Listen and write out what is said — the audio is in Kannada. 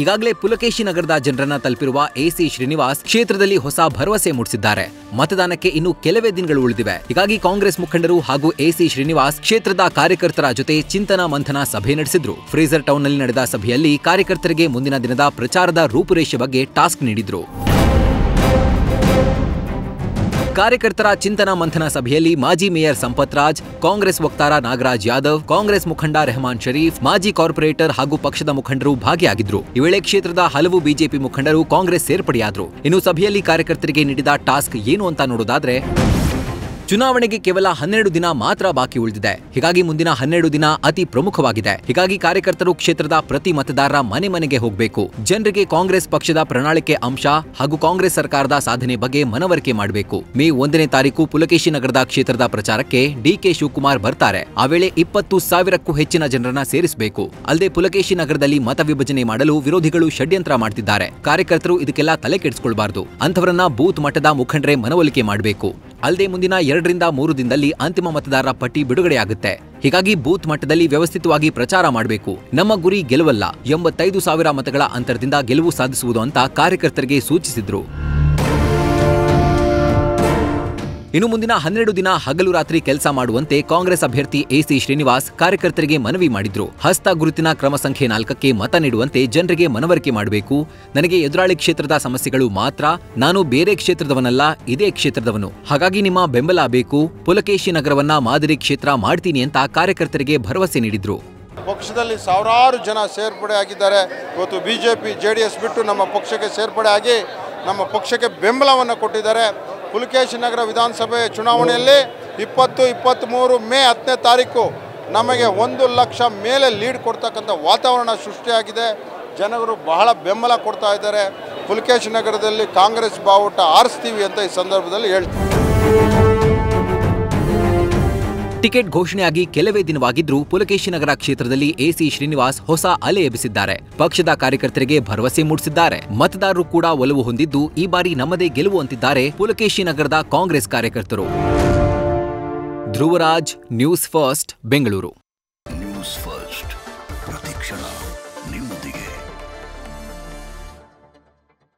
ಈಗಾಗಲೇ ಪುಲಕೇಶಿ ನಗರದ ಜನರನ್ನ ತಲುಪಿರುವ ಎಸಿ ಶ್ರೀನಿವಾಸ್ ಕ್ಷೇತ್ರದಲ್ಲಿ ಹೊಸ ಭರವಸೆ ಮೂಡಿಸಿದ್ದಾರೆ ಮತದಾನಕ್ಕೆ ಇನ್ನು ಕೆಲವೇ ದಿನಗಳು ಉಳಿದಿವೆ ಹೀಗಾಗಿ ಕಾಂಗ್ರೆಸ್ ಮುಖಂಡರು ಹಾಗೂ ಎಸಿ ಶ್ರೀನಿವಾಸ್ ಕ್ಷೇತ್ರದ ಕಾರ್ಯಕರ್ತರ ಜೊತೆ ಚಿಂತನ ಮಂಥನ ಸಭೆ ನಡೆಸಿದ್ರು ಫ್ರೀಸರ್ ಟೌನ್ನಲ್ಲಿ ನಡೆದ ಸಭೆಯಲ್ಲಿ ಕಾರ್ಯಕರ್ತರಿಗೆ ಮುಂದಿನ ದಿನದ ಪ್ರಚಾರದ ರೂಪುರೇಷೆ ಬಗ್ಗೆ ಟಾಸ್ಕ್ ನೀಡಿದ್ರು ಕಾರ್ಯಕರ್ತರ ಚಿಂತನ ಮಂಥನ ಸಭೆಯಲ್ಲಿ ಮಾಜಿ ಮೇಯರ್ ಸಂಪತ್ ರಾಜ್ ಕಾಂಗ್ರೆಸ್ ವಕ್ತಾರ ನಾಗರಾಜ್ ಯಾದವ್ ಕಾಂಗ್ರೆಸ್ ಮುಖಂಡ ರೆಹಮಾನ್ ಶರೀಫ್ ಮಾಜಿ ಕಾರ್ಪೊರೇಟರ್ ಹಾಗೂ ಪಕ್ಷದ ಮುಖಂಡರು ಭಾಗಿಯಾಗಿದ್ರು ಈ ವೇಳೆ ಕ್ಷೇತ್ರದ ಹಲವು ಬಿಜೆಪಿ ಮುಖಂಡರು ಕಾಂಗ್ರೆಸ್ ಸೇರ್ಪಡೆಯಾದ್ರು ಇನ್ನು ಸಭೆಯಲ್ಲಿ ಕಾರ್ಯಕರ್ತರಿಗೆ ನೀಡಿದ ಟಾಸ್ಕ್ ಏನು ಅಂತ ನೋಡೋದಾದ್ರೆ ಚುನಾವಣೆಗೆ ಕೇವಲ ಹನ್ನೆರಡು ದಿನ ಮಾತ್ರ ಬಾಕಿ ಉಳಿದಿದೆ ಹೀಗಾಗಿ ಮುಂದಿನ ಹನ್ನೆರಡು ದಿನ ಅತಿ ಪ್ರಮುಖವಾಗಿದೆ ಹೀಗಾಗಿ ಕಾರ್ಯಕರ್ತರು ಕ್ಷೇತ್ರದ ಪ್ರತಿ ಮತದಾರರ ಮನೆ ಮನೆಗೆ ಹೋಗಬೇಕು ಜನರಿಗೆ ಕಾಂಗ್ರೆಸ್ ಪಕ್ಷದ ಪ್ರಣಾಳಿಕೆ ಅಂಶ ಹಾಗೂ ಕಾಂಗ್ರೆಸ್ ಸರ್ಕಾರದ ಸಾಧನೆ ಬಗ್ಗೆ ಮನವರಿಕೆ ಮಾಡಬೇಕು ಮೇ ಒಂದನೇ ತಾರೀಕು ಪುಲಕೇಶಿ ನಗರದ ಕ್ಷೇತ್ರದ ಪ್ರಚಾರಕ್ಕೆ ಡಿಕೆ ಶಿವಕುಮಾರ್ ಬರ್ತಾರೆ ಆ ವೇಳೆ ಇಪ್ಪತ್ತು ಸಾವಿರಕ್ಕೂ ಹೆಚ್ಚಿನ ಜನರನ್ನ ಸೇರಿಸಬೇಕು ಅಲ್ಲದೆ ಪುಲಕೇಶಿ ನಗರದಲ್ಲಿ ಮತ ವಿಭಜನೆ ಮಾಡಲು ವಿರೋಧಿಗಳು ಷಡ್ಯಂತ್ರ ಮಾಡ್ತಿದ್ದಾರೆ ಕಾರ್ಯಕರ್ತರು ಇದಕ್ಕೆಲ್ಲ ತಲೆ ಕೆಡಿಸಿಕೊಳ್ಬಾರ್ದು ಅಂಥವರನ್ನ ಬೂತ್ ಮಟ್ಟದ ಮುಖಂಡರೇ ಮನವೊಲಿಕೆ ಮಾಡಬೇಕು ಅಲ್ಲದೆ ಮುಂದಿನ ಎರಡರಿಂದ ಮೂರು ದಿನದಲ್ಲಿ ಅಂತಿಮ ಮತದಾರರ ಪಟ್ಟಿ ಬಿಡುಗಡೆಯಾಗುತ್ತೆ ಹೀಗಾಗಿ ಬೂತ್ ಮಟ್ಟದಲ್ಲಿ ವ್ಯವಸ್ಥಿತವಾಗಿ ಪ್ರಚಾರ ಮಾಡಬೇಕು ನಮ್ಮ ಗುರಿ ಗೆಲುವಲ್ಲ ಎಂಬತ್ತೈದು ಸಾವಿರ ಮತಗಳ ಅಂತರದಿಂದ ಗೆಲುವು ಸಾಧಿಸುವುದು ಅಂತ ಕಾರ್ಯಕರ್ತರಿಗೆ ಸೂಚಿಸಿದ್ರು ಇನ್ನು ಮುಂದಿನ ಹನ್ನೆರಡು ದಿನ ಹಗಲು ರಾತ್ರಿ ಕೆಲಸ ಮಾಡುವಂತೆ ಕಾಂಗ್ರೆಸ್ ಅಭ್ಯರ್ಥಿ ಎಸಿ ಶ್ರೀನಿವಾಸ್ ಕಾರ್ಯಕರ್ತರಿಗೆ ಮನವಿ ಮಾಡಿದ್ರು ಹಸ್ತ ಗುರುತಿನ ಕ್ರಮ ಸಂಖ್ಯೆ ನಾಲ್ಕಕ್ಕೆ ಮತ ನೀಡುವಂತೆ ಜನರಿಗೆ ಮನವರಿಕೆ ಮಾಡಬೇಕು ನನಗೆ ಎದುರಾಳಿ ಕ್ಷೇತ್ರದ ಸಮಸ್ಯೆಗಳು ಮಾತ್ರ ನಾನು ಬೇರೆ ಕ್ಷೇತ್ರದವನಲ್ಲ ಇದೇ ಕ್ಷೇತ್ರದವನು ಹಾಗಾಗಿ ನಿಮ್ಮ ಬೆಂಬಲ ಬೇಕು ಪುಲಕೇಶಿ ನಗರವನ್ನ ಮಾದರಿ ಕ್ಷೇತ್ರ ಮಾಡ್ತೀನಿ ಅಂತ ಕಾರ್ಯಕರ್ತರಿಗೆ ಭರವಸೆ ನೀಡಿದ್ರು ಪಕ್ಷದಲ್ಲಿ ಸಾವಿರಾರು ಜನ ಸೇರ್ಪಡೆ ಆಗಿದ್ದಾರೆ ಇವತ್ತು B J P J D S ಬಿಟ್ಟು ನಮ್ಮ ಪಕ್ಷಕ್ಕೆ ಸೇರ್ಪಡೆ ಆಗಿ ನಮ್ಮ ಪಕ್ಷಕ್ಕೆ ಬೆಂಬಲವನ್ನು ಕೊಟ್ಟಿದ್ದಾರೆ ಪುಲಕೇಶಿ ನಗರ ವಿಧಾನಸಭೆ ಚುನಾವಣೆಯಲ್ಲಿ ಇಪ್ಪತ್ತು ಇಪ್ಪತ್ತ್ಮೂರು ಮೇ ಹತ್ತನೇ ತಾರೀಕು ನಮಗೆ ಒಂದು ಲಕ್ಷ ಮೇಲೆ ಲೀಡ್ ಕೊಡ್ತಕ್ಕಂಥ ವಾತಾವರಣ ಸೃಷ್ಟಿಯಾಗಿದೆ ಜನರು ಬಹಳ ಬೆಂಬಲ ಕೊಡ್ತಾ ಇದ್ದಾರೆ ಪುಲಕೇಶಿ ನಗರದಲ್ಲಿ ಕಾಂಗ್ರೆಸ್ ಬಾವುಟ ಆರಿಸ್ತೀವಿ ಅಂತ ಈ ಸಂದರ್ಭದಲ್ಲಿ ಹೇಳ್ತೀವಿ ಟಿಕೆಟ್ ಘೋಷಣೆಯಾಗಿ ಕೆಲವೇ ದಿನವಾಗಿದ್ರೂ ಪುಲಕೇಶಿ ನಗರ ಕ್ಷೇತ್ರದಲ್ಲಿ ಎಸಿ ಶ್ರೀನಿವಾಸ್ ಹೊಸ ಅಲೆ ಎಬ್ಬಿಸಿದ್ದಾರೆ ಪಕ್ಷದ ಕಾರ್ಯಕರ್ತರಿಗೆ ಭರವಸೆ ಮೂಡಿಸಿದ್ದಾರೆ ಮತದಾರರು ಕೂಡ ಒಲವು ಹೊಂದಿದ್ದು ಈ ಬಾರಿ ನಮ್ಮದೇ ಗೆಲುವು ಅಂತಿದ್ದಾರೆ ಪುಲಕೇಶಿ ನಗರದ ಕಾಂಗ್ರೆಸ್ ಕಾರ್ಯಕರ್ತರು ಧ್ರುವರಾಜ್ ನ್ಯೂಸ್ ಫಸ್ಟ್ ಬೆಂಗಳೂರು